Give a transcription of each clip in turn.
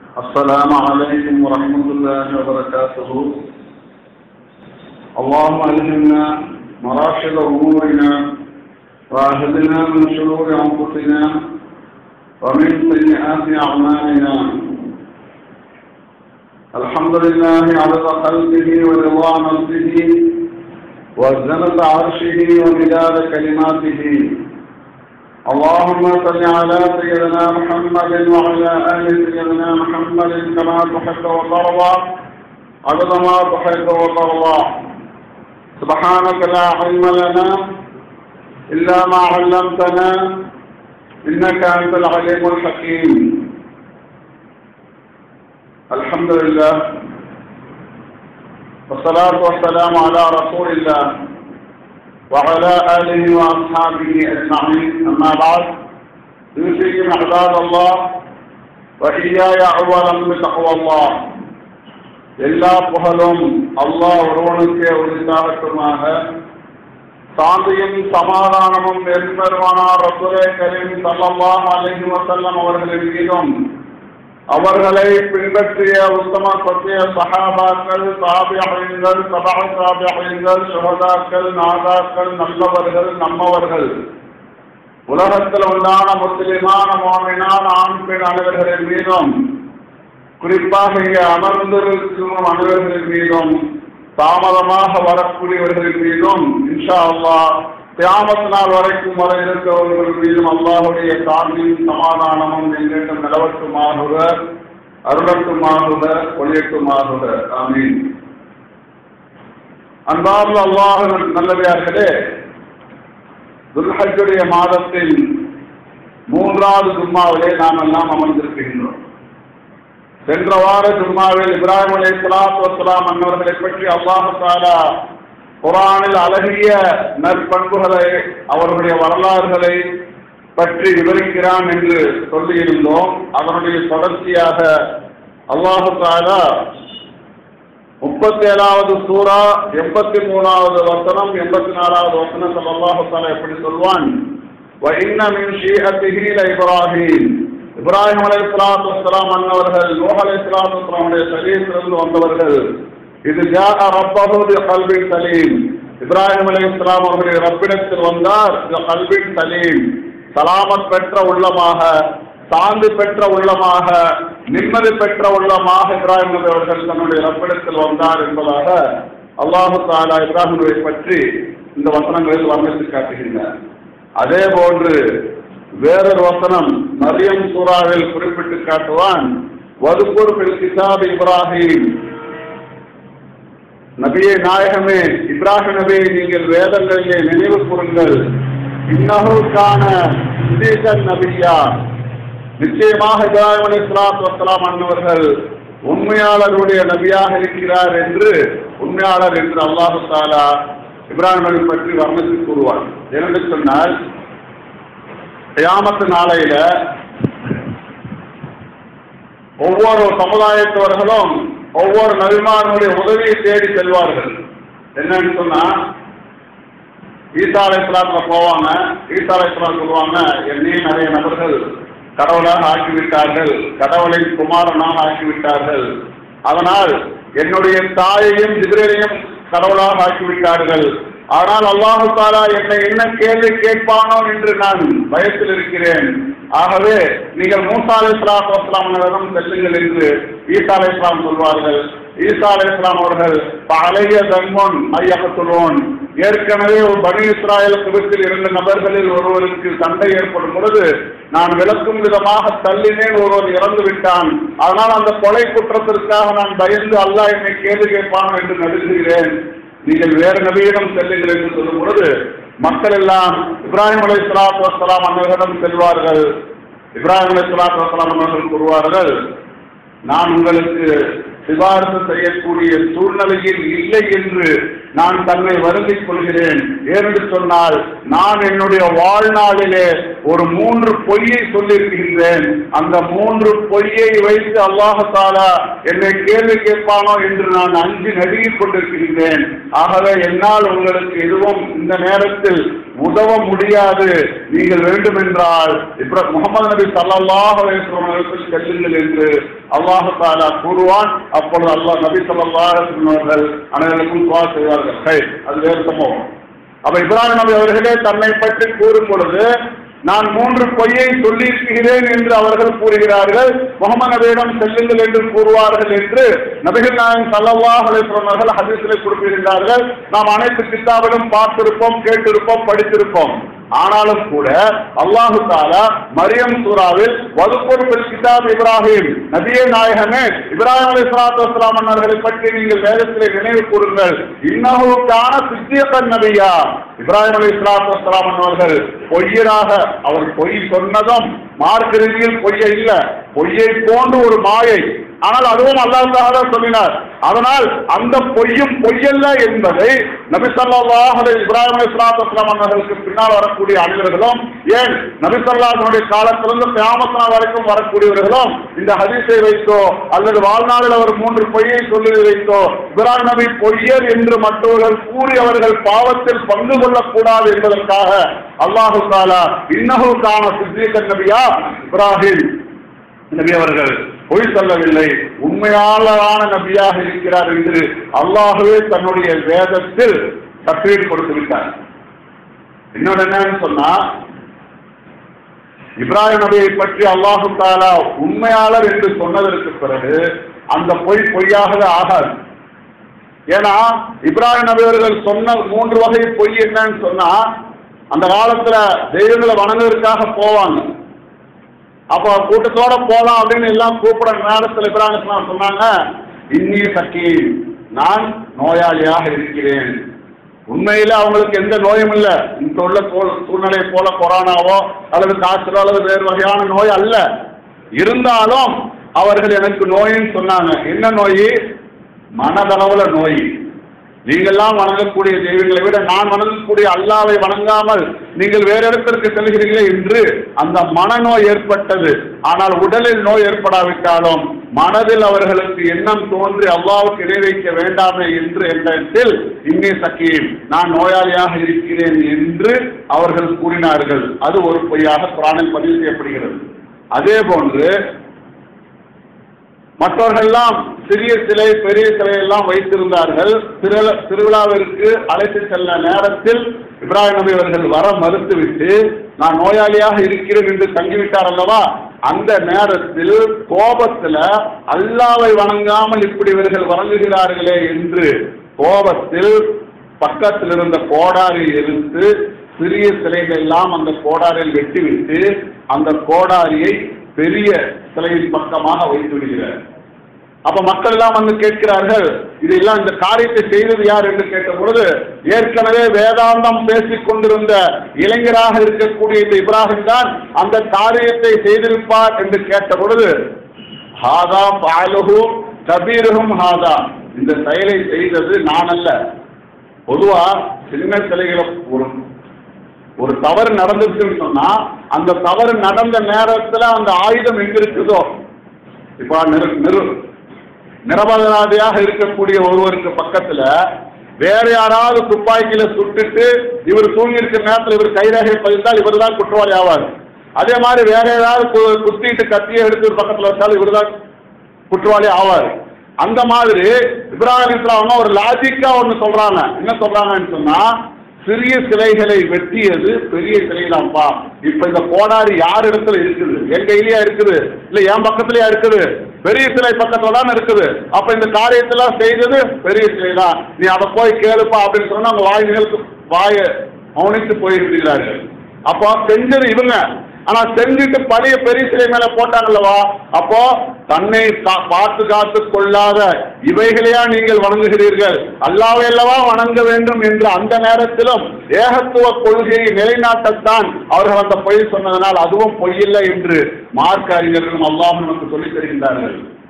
السلام عليكم ورحمة الله وبركاته اللهم ألهمنا مراشد أمورنا وأهدنا من شرور أنفسنا ومن سيئات أعمالنا الحمد لله عدد خلقه ورضا نفسه وزنة عرشه ومداد كلماته اللهم صل على سيدنا محمد وعلى ال سيدنا محمد كما تحب وترضى عدد ما تحب وترضى سبحانك لا علم لنا الا ما علمتنا انك انت العليم الحكيم الحمد لله والصلاه والسلام على رسول الله وعلى آله وأصحابه أجمعين أما بعد يوصيكم عباد الله وإياي أولا بتقوى الله எல்லா புகழும் அல்லாஹ் ஒருவனுக்கே உரித்தாகட்டுமாக சாந்தியும் சமாதானமும் நெருமருவானார் ரசூலே கரீம் ஸல்லல்லாஹு அலைஹி வஸல்லம் அவர்களின் மீதும் அவர்களை பின்பற்றிய உத்தம சத்திய சகாபாக்கள் தாபியங்கள் சபா தாபியங்கள் சுகதாக்கள் நாதாக்கள் நல்லவர்கள் நம்மவர்கள் உலகத்தில் உண்டான முஸ்லிமான மோமினான ஆண் பெண் அனைவர்களின் மீதும் குறிப்பாக இங்கே அமர்ந்திருக்கும் அனைவர்களின் மீதும் தாமதமாக வரக்கூடியவர்களின் மீதும் இன்ஷா அல்லாஹ் தியாமத் நாள் வரைக்கும் வர இருக்கிறவர்கள் மீதும் அல்லாஹுடைய சாந்தியும் சமாதானமும் என்றென்றும் நிலவட்டுமாகுக அருளட்டுமாகுக ஒளியட்டுமாகுக ஆமீன் அன்பார்ந்த அல்லாஹ் நல்லவையார்களே துல்ஹஜுடைய மாதத்தின் மூன்றாவது தும்மாவிலே நாம் எல்லாம் அமர்ந்திருக்கின்றோம் சென்ற வார ஜும்மாவில் இப்ராஹிம் அலி சலாத்து வசலாம் அன்னவர்களை பற்றி அல்லாஹு தாலா குரானில் அழகிய நற்பண்புகளை அவர்களுடைய வரலாறுகளை பற்றி விவரிக்கிறான் என்று சொல்லியிருந்தோம் அதனுடைய தொடர்ச்சியாக அல்லாஹு தாலா முப்பத்தி ஏழாவது சூறா எண்பத்தி மூணாவது வசனம் எண்பத்தி நாலாவது வசனத்தில் அல்லாஹு தாலா எப்படி சொல்வான் وَإِنَّ مِنْ شِيعَتِهِ لَإِبْرَاهِيمَ இப்ராஹிம் அலை சலாத்து வலாம் அன்னவர்கள் நோஹ் அலை சலாத்து வலாமுடைய சரீரத்திலிருந்து வந்தவர்கள் இது ஜாக ரப்பகுதி கல்வின் சலீம் இப்ராஹிம் அலை இஸ்லாம் அவருடைய ரப்பிடத்தில் வந்தார் இது கல்வின் சலீம் சலாமத் பெற்ற உள்ளமாக சாந்து பெற்ற உள்ளமாக நிம்மதி பெற்ற உள்ளமாக இப்ராஹிம் நபி அவர்கள் தன்னுடைய ரப்பிடத்தில் வந்தார் என்பதாக அல்லாஹு தாலா இப்ராஹிமை பற்றி இந்த வசனங்களில் வர்ணித்து காட்டுகின்றனர் அதே போன்று வேறொரு வசனம் மரியம் சூறாவில் குறிப்பிட்டு காட்டுவான் வதுப்பூர் கிதாப் இப்ராஹிம் நபியே நாயகமே இப்ராஹிம் நபியை நீங்கள் வேதங்களிலே நினைவு கூறுங்கள் இன்னகுக்கான சிதீகன் நபியா நிச்சயமாக இப்ராஹிம் அலி இஸ்லாத் வசலாம் அன்னவர்கள் உண்மையாளருடைய நபியாக இருக்கிறார் என்று உண்மையாளர் என்று அல்லாஹு தாலா இப்ராஹிம் நபி பற்றி வர்ணித்து கூறுவார் என்று சொன்னால் கியாமத்து நாளையில ஒவ்வொரு சமுதாயத்தவர்களும் ஒவ்வொரு நபிமார்களுடைய உதவியை தேடி செல்வார்கள் என்னன்னு சொன்னா ஈசா அலைஸ்லாத்துல போவாங்க ஈசா அலைஸ்லாம் சொல்லுவாங்க என்னையும் நிறைய நபர்கள் கடவுளாக ஆக்கிவிட்டார்கள் கடவுளின் குமாரனாக ஆக்கிவிட்டார்கள் அதனால் என்னுடைய தாயையும் ஜிபிரையும் கடவுளாக ஆக்கிவிட்டார்கள் ஆனால் அல்லாஹு தாலா என்னை என்ன கேள்வி கேட்பானோ என்று நான் பயத்தில் இருக்கிறேன் ஆகவே நீங்கள் மூசா அலை இஸ்லாம் வஸ்லாமிடம் செல்லுங்கள் என்று ஈசா அலை இஸ்லாம் சொல்வார்கள் ஈசா அலை இஸ்லாம் அவர்கள் பழைய தன்மோன் ஐயாக சொல்வோன் ஏற்கனவே ஒரு பனி இஸ்ராயல் குழுத்தில் இரண்டு நபர்களில் ஒருவருக்கு சண்டை ஏற்படும் பொழுது நான் விளக்கும் விதமாக தள்ளினேன் ஒருவர் இறந்து விட்டான் அதனால் அந்த கொலை குற்றத்திற்காக நான் பயந்து அல்லாஹ் என்னை கேள்வி கேட்பான் என்று நடுங்குகிறேன் நீங்கள் வேறு நபியிடம் செல்லுங்கள் என்று சொல்லும் பொழுது மக்கள் எல்லாம் இப்ராஹிம் அலை சலாத்து வசலாம் அன்னவர்களிடம் செல்வார்கள் இப்ராஹிம் அலை சலாத்து வசலாம் அன்னவர்கள் கூறுவார்கள் நான் உங்களுக்கு சிபாரிசு செய்யக்கூடிய சூழ்நிலையில் இல்லை என்று நான் தன்னை வருந்திக் கொள்கிறேன் ஏனென்று சொன்னால் நான் என்னுடைய வாழ்நாளிலே ஒரு மூன்று பொய்யை சொல்லியிருக்கின்றேன் அந்த மூன்று பொய்யை வைத்து அல்லாஹாலா என்னை கேள்வி கேட்பானோ என்று நான் அஞ்சு நடுங்கிக் கொண்டிருக்கின்றேன் ஆகவே என்னால் உங்களுக்கு எதுவும் இந்த நேரத்தில் உதவ முடியாது நீங்கள் வேண்டுமென்றால் இப்ப முகமது நபி சல்லாஹ் அவர்களுக்கு செல்லுங்கள் என்று அல்லாஹு தாலா கூறுவான் அப்பொழுது அல்லாஹ் நபி சல்லாஹ் அவர்கள் அனைவருக்கும் துவா செய்வார்கள் கை அது வேறு சம்பவம் அப்ப இப்ராஹிம் நபி அவர்களே தன்னை பற்றி கூறும் பொழுது நான் மூன்று பொய்யை சொல்லியிருக்கிறேன் என்று அவர்கள் கூறுகிறார்கள் முகமது நபியிடம் செல்லுங்கள் என்று கூறுவார்கள் என்று நபிகள் நாயகம் சல்லல்லாஹ் அலைஹிஸ்ஸலாம் அவர்கள் ஹதீஸிலே குறிப்பிடுகிறார்கள் நாம் அனைத்து கித்தாபிலும் பார்த்திருப்போம் கேட்டிருப்போம் படித்திருப்போம் ஆனாலும் கூட அல்லாஹு தாலா மரியம் சூராவில் வதுப்பொருள் கிதாப் இப்ராஹிம் நபியே நாயகமே இப்ராஹிம் அலி சலாத்து வஸ்லாம் அவர்களை பற்றி நீங்கள் வேதத்திலே நினைவு கூறுங்கள் இன்னஹுக்கான சித்தியப்பன் நபியா இப்ராஹிம் அலி சலாத்து வஸ்லாம் அவர்கள் பொய்யராக அவர் பொய் சொன்னதும் மார்க்க ரீதியில் பொய்யை இல்ல பொய்யை போன்று ஒரு மாயை ஆனால் அதுவும் அல்லாஹ் சொல்லினார் அதனால் அந்த பொய்யும் பொய்யல்ல என்பதை நபி ஸல்லல்லாஹு அலைஹி இப்ராஹிம் அலைஹிஸ்ஸலாத்து வஸலாம் அவர்களுக்கு பின்னால் வரக்கூடிய அனைவர்களும் ஏன் நபி ஸல்லல்லாஹுடைய காலத்திலிருந்து கியாமத் நாள் வரைக்கும் வரக்கூடியவர்களும் இந்த ஹதீஸை வைத்தோ அல்லது வாழ்நாளில் அவர் மூன்று பொய்யை சொல்லி வைத்தோ இப்ராஹிம் நபி பொய்யர் என்று மற்றவர்கள் கூறி அவர்கள் பாவத்தில் பங்கு கொள்ளக்கூடாது என்பதற்காக அல்லாஹு தாலா இன்னஹு கான சித்திகன் நபியா இப்ராஹிம் நபி அவர்கள் பொய் சொல்லவில்லை உண்மையாளரான நபியாக இருக்கிறார் என்று அல்லாஹுவே தன்னுடைய வேதத்தில் சர்டிபிகேட் கொடுத்து விட்டார் இன்னொன்று என்னன்னு சொன்னா இப்ராஹிம் நபியை பற்றி அல்லாஹு தாலா உண்மையாளர் என்று சொன்னதற்கு பிறகு அந்த பொய் பொய்யாகவே ஆகாது ஏன்னா இப்ராஹிம் நபி அவர்கள் சொன்ன மூன்று வகை பொய் என்னன்னு சொன்னா அந்த காலத்துல தெய்வங்களை வணங்குவதற்காக போவாங்க அப்போ கூட்டத்தோட போலாம் அப்படின்னு எல்லாம் கூப்பிட நேரத்தில் இப்ராஹிம் இஸ்லாம் சொன்னாங்க இன்னி சக்கி நான் நோயாளியாக இருக்கிறேன் உண்மையில அவங்களுக்கு எந்த நோயும் இல்லை இந்த உள்ள சூழ்- சூழ்நிலை போல கொரோனாவோ அல்லது காய்ச்சலோ அல்லது வேறு வகையான நோய் அல்ல இருந்தாலும் அவர்கள் எனக்கு நோயின்னு சொன்னாங்க என்ன நோய் மனதளவுல நோய் நீங்கள்லாம் வணங்கக்கூடிய தெய்வங்களை விட நான் வணங்கக்கூடிய அல்லாவை வணங்காமல் நீங்கள் வேற இடத்திற்கு செல்கிறீர்களே என்று அந்த மனநோய் ஏற்பட்டது ஆனால் உடலில் நோய் ஏற்படாவிட்டாலும் மனதில் அவர்களுக்கு எண்ணம் தோன்றி அல்லாவுக்கு இணை வைக்க வேண்டாமே என்று எண்ணத்தில் இன்னே சக்கீம் நான் நோயாளியாக இருக்கிறேன் என்று அவர்கள் கூறினார்கள் அது ஒரு பொய்யாக குரானில் பதிவு செய்யப்படுகிறது அதே போன்று மற்றவர்கள்லாம் சிறிய சிலை பெரிய சிலை எல்லாம் வைத்திருந்தார்கள் திரு- திருவிழாவிற்கு அழைத்து செல்ல நேரத்தில் இப்ராஹிம் நபி அவர்கள் வர மறுத்துவிட்டு நான் நோயாளியாக இருக்கிறேன் என்று தங்கிவிட்டார் அல்லவா அந்த நேரத்தில் கோபத்துல அல்லாவை வணங்காமல் இப்படி இவர்கள் வணங்குகிறார்களே என்று கோபத்தில் பக்கத்தில் இருந்த கோடாரி எடுத்து சிறிய சிலைகள் எல்லாம் அந்த கோடாரியில் வெட்டிவிட்டு அந்த கோடாரியை பெரிய சிலையின் பக்கமாக வைத்து விடுகிறார் அப்ப மக்கள் எல்லாம் வந்து கேட்கிறார்கள் இதெல்லாம் இந்த காரியத்தை செய்தது யார் என்று கேட்ட பொழுது ஏற்கனவே வேதாந்தம் பேசிக் கொண்டிருந்த இளைஞராக இருக்கக்கூடிய இந்த இப்ராஹிம் தான் அந்த காரியத்தை செய்திருப்பார் என்று கேட்ட பொழுது ஹாதா பாலுகு கபீருகும் ஹாதா இந்த செயலை செய்தது நான் அல்ல பொதுவா சின்ன சிலைகளை ஒரு ஒரு தவறு நடந்துச்சுன்னு சொன்னா அந்த தவறு நடந்த நேரத்துல அந்த ஆயுதம் எங்க இருக்குதோ இப்ப நிரு நிரு நிரபராதியாக இருக்கக்கூடிய ஒருவருக்கு பக்கத்துல வேற யாராவது துப்பாக்கியில சுட்டுட்டு இவர் தூங்கி இருக்கிற நேரத்தில் இவர் கைரேகை பதிந்தால் இவர் தான் குற்றவாளி ஆவார் அதே மாதிரி வேற யாராவது கு- குத்திட்டு கத்தியை எடுத்து ஒரு பக்கத்துல வச்சாலும் இவர் தான் குற்றவாளி ஆவார் அந்த மாதிரி இப்ராஹிம் இஸ்லாம் ஒரு லாஜிக்கா ஒண்ணு சொல்றாங்க என்ன சொல்றாங்கன்னு சொன்னா சிறிய சிலைகளை வெட்டியது பெரிய சிலைகளாம்ப்பா இப்ப இந்த கோடாரி யார் இடத்துல இருக்குது என் கையிலயா இருக்குது இல்ல என் பக்கத்துலயா இருக்குது பெரிய சிலை பக்கத்துல தான் இருக்குது அப்ப இந்த காரியத்தெல்லாம் செய்தது பெரிய சிலை தான் நீ அதை போய் கேளுப்பா அப்படின்னு சொன்னா அவங்க வாய் நிகழ்த்து வாய மௌனித்து போயிருக்கிறார்கள் அப்போ செஞ்சது இவங்க ஆனா செஞ்சுட்டு பழைய பெரிய சிலை மேல போட்டாங்கல்லவா அப்போ தன்னை கா- பார்த்து காத்து கொள்ளாத இவைகளையா நீங்கள் வணங்குகிறீர்கள் அல்லாவை அல்லவா வணங்க வேண்டும் என்று அந்த நேரத்திலும் ஏகத்துவ கொள்கையை நிலைநாட்டத்தான் அவர்கள் அந்த பொய் சொன்னதனால் அதுவும் பொய்யில்லை என்று மார்க்க அறிஞர்களும் அல்லாஹ் நமக்கு சொல்லித் தருகின்றார்கள்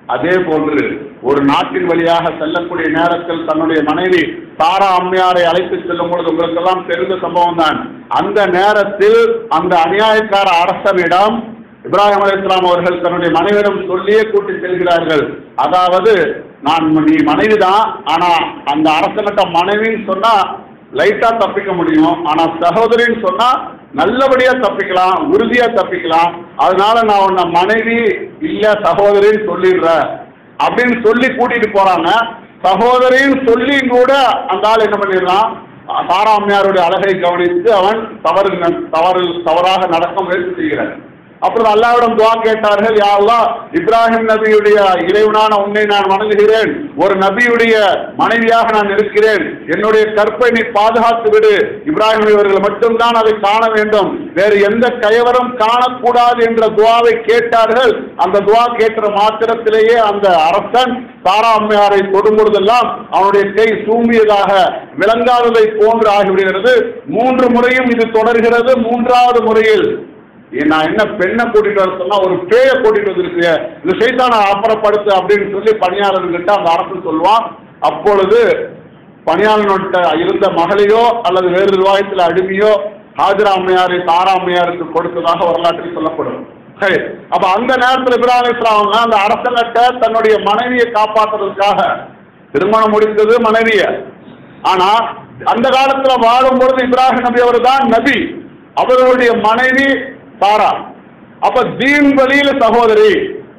அதே போன்று ஒரு நாட்டின் வழியாக செல்லக்கூடிய நேரத்தில் தன்னுடைய மனைவி தாரா அம்மையாரை அழைத்து செல்லும் பொழுது உங்களுக்கெல்லாம் தெரிந்த சம்பவம் தான் அந்த நேரத்தில் அந்த அநியாயக்கார அரசனிடம் இப்ராஹிம் அலி இஸ்லாம் அவர்கள் தன்னுடைய மனைவியிடம் சொல்லியே கூட்டி செல்கிறார்கள் அதாவது நான் நீ மனைவி தான் ஆனா அந்த அரசனிட்ட மனைவின்னு சொன்னா லைட்டா தப்பிக்க முடியும் ஆனா சகோதரின்னு சொன்னா நல்லபடியா தப்பிக்கலாம் உறுதியா தப்பிக்கலாம் அதனால நான் உன்னை மனைவி இல்ல சகோதரின்னு சொல்லிடுறேன் அப்படின்னு சொல்லி கூட்டிட்டு போறாங்க சகோதரின்னு சொல்லி கூட அந்த ஆள் என்ன பண்ணிடுறான் தாராமையாருடைய அழகை கவனித்து அவன் தவறு ந- தவறு தவறாக நடக்க முயற்சி செய்கிறான் அப்புறம் அல்லாவிடம் துவா கேட்டார்கள் யா அல்லாஹ் இப்ராஹிம் நபியுடைய இறைவனான உன்னை நான் வணங்குகிறேன் ஒரு நபியுடைய மனைவியாக நான் இருக்கிறேன் என்னுடைய கற்பை நீ பாதுகாத்து விடு இப்ராஹிம் நபி அவர்கள் மட்டும்தான் அதை காண வேண்டும் வேறு எந்த கயவரும் காணக்கூடாது என்ற துவாவை கேட்டார்கள் அந்த துவா கேட்கிற மாத்திரத்திலேயே அந்த அரசன் தாரா அம்மையாரை தொடும் பொழுதெல்லாம் அவனுடைய கை சூம்பியதாக விளங்காததை போன்று ஆகிவிடுகிறது மூன்று முறையும் இது தொடர்கிறது மூன்றாவது முறையில் ஏ, நான் என்ன பெண்ணை கூட்டிட்டு வர சொன்னா ஒரு பேயை கூட்டிட்டு வந்திருக்கிய இந்த சைத்தானை அப்புறப்படுத்து அப்படின்னு சொல்லி பணியாளர்கிட்ட அந்த அரசு சொல்லுவான் அப்பொழுது பணியாளர்கிட்ட இருந்த மகளையோ அல்லது வேறு நிர்வாகத்தில் அடிமையோ ஹாஜரா அம்மையாரை தாரா அம்மையாருக்கு கொடுத்ததாக வரலாற்றில் சொல்லப்படும் சரி அப்ப அந்த நேரத்தில் இப்ராஹிம் இஸ்லாம் அந்த அரசங்கிட்ட தன்னுடைய மனைவியை காப்பாற்றுறதுக்காக திருமணம் முடிந்தது மனைவிய ஆனா அந்த காலத்துல வாழும் பொழுது இப்ராஹிம் நபி அவர் தான் நபி அவர்களுடைய மனைவி சாரா அப்ப தீன் வழியில சகோதரி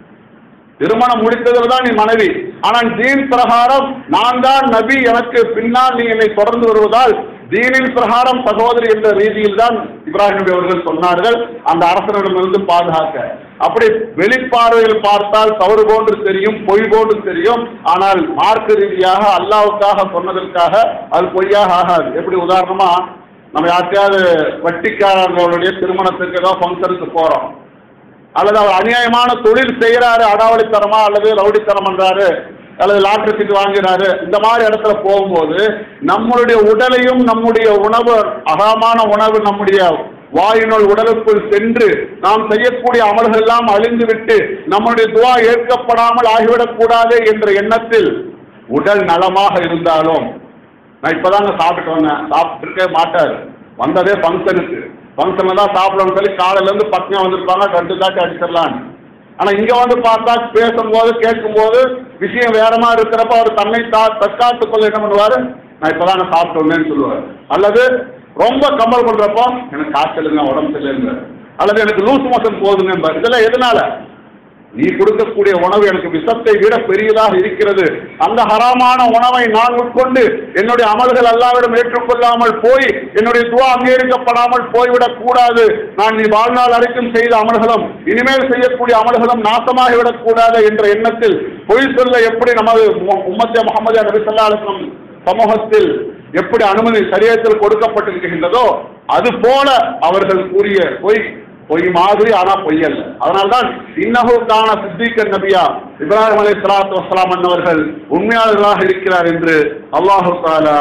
திருமணம் முடித்ததில் தான் நீ மனைவி ஆனால் தீன் பிரகாரம் நான் தான் நபி எனக்கு பின்னால் நீ என்னை தொடர்ந்து வருவதால் தீனின் பிரகாரம் சகோதரி என்ற ரீதியில் தான் இப்ராஹிம் நபி அவர்கள் சொன்னார்கள் அந்த அரசனிடமிருந்து பாதுகாக்க அப்படி வெளிப்பார்வையில் பார்த்தால் தவறு போன்று தெரியும் பொய் போன்று தெரியும் ஆனால் மார்க்க ரீதியாக அல்லாவுக்காக சொன்னதற்காக அது பொய்யாக ஆகாது எப்படி உதாரணமா நம்ம யார்கிட்டயாவது வட்டிக்காரர்களுடைய திருமணத்துக்கு ஏதோ ஃபங்க்ஷனுக்கு போறோம் அல்லது அவர் அநியாயமான தொழில் செய்யறாரு அடாவடித்தனமா அல்லது ரவுடித்தனம் பண்றாரு அல்லது லாட்டரி சீட்டு வாங்குறாரு இந்த மாதிரி இடத்துல போகும்போது நம்மளுடைய உடலையும் நம்முடைய உணவு அகமான உணவு நம்முடைய வாயினுள் உடலுக்குள் சென்று நாம் செய்யக்கூடிய அமல்கள் எல்லாம் அழிந்து விட்டு நம்முடைய துவா ஏற்கப்படாமல் ஆகிவிடக் கூடாது என்ற எண்ணத்தில் உடல் நலமாக இருந்தாலும் நான் இப்பதாங்க சாப்பிட்டு வந்தேன் சாப்பிட்டுருக்கே மாட்டார் வந்ததே ஃபங்க்ஷனுக்கு ஃபங்க்ஷனில் தான் சாப்பிடணும்னு சொல்லி காலையிலேருந்து பத்னியாக வந்திருப்பாங்க ரெண்டு தாட்டி அடிச்சிடலான்னு ஆனால் இங்கே வந்து பார்த்தா பேசும்போது கேட்கும்போது விஷயம் வேற மாதிரி இருக்கிறப்ப அவர் தன்னை தா தற்காத்துக் கொள்ள என்ன பண்ணுவார் நான் இப்போதாங்க சாப்பிட்டு வந்தேன்னு சொல்லுவார் அல்லது ரொம்ப கம்பல் பண்ணுறப்போ எனக்கு காய்ச்சலுங்க உடம்பு சரியில்லைங்க அல்லது எனக்கு லூஸ் மோஷன் போகுதுங்க இதெல்லாம் எதனால நீ கொடுக்கக்கூடிய உணவு எனக்கு விஷத்தை விட பெரியதாக இருக்கிறது அந்த ஹராமான உணவை நான் உட்கொண்டு என்னுடைய அமல்கள் அல்லாவிடம் ஏற்றுக்கொள்ளாமல் போய் என்னுடைய துவா அங்கீகரிக்கப்படாமல் போய்விடக் கூடாது நான் நீ வாழ்நாள் வரைக்கும் செய்த அமல்களும் இனிமேல் செய்யக்கூடிய அமல்களும் நாசமாகிவிடக் கூடாது என்ற எண்ணத்தில் பொய் சொல்ல எப்படி நமது உம்ம- உம்மத்தே முகமது நபி ஸல்லல்லாஹு அலைஹி வஸல்லம் சமூகத்தில் எப்படி அனுமதி சரியத்தில் கொடுக்கப்பட்டிருக்கின்றதோ அது போல அவர்கள் கூறிய பொய் பொய் மாதிரி ஆனா பொய் அல்ல அதனால்தான் இன்னஹுக்கான சித்திகர் நபியா இப்ராஹிம் அலை சலாத்து வசலாம் அன்னவர்கள் உண்மையாளர்களாக இருக்கிறார் என்று அல்லாஹு தாலா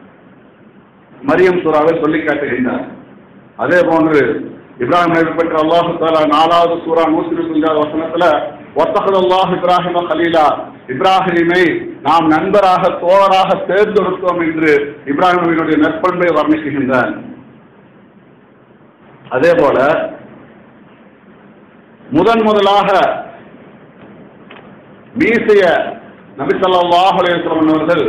மரியம் சூறாவை சொல்லி காட்டுகின்றார் அதே போன்று இப்ராஹிம் நபி பற்றி அல்லாஹு தாலா நாலாவது சூரா நூற்றி இருபத்தஞ்சாவது வசனத்துல ஒத்தகது அல்லாஹ் இப்ராஹிம கலீலா இப்ராஹிமை நாம் நண்பராக தோழராக தேர்ந்தெடுத்தோம் என்று இப்ராஹிம் நபியினுடைய நற்பண்பை வர்ணிக்குகின்றார் அதே போல முதன் முதலாக மீசைய நபி ஸல்லல்லாஹு அலைஹி வஸல்லம் அவர்கள்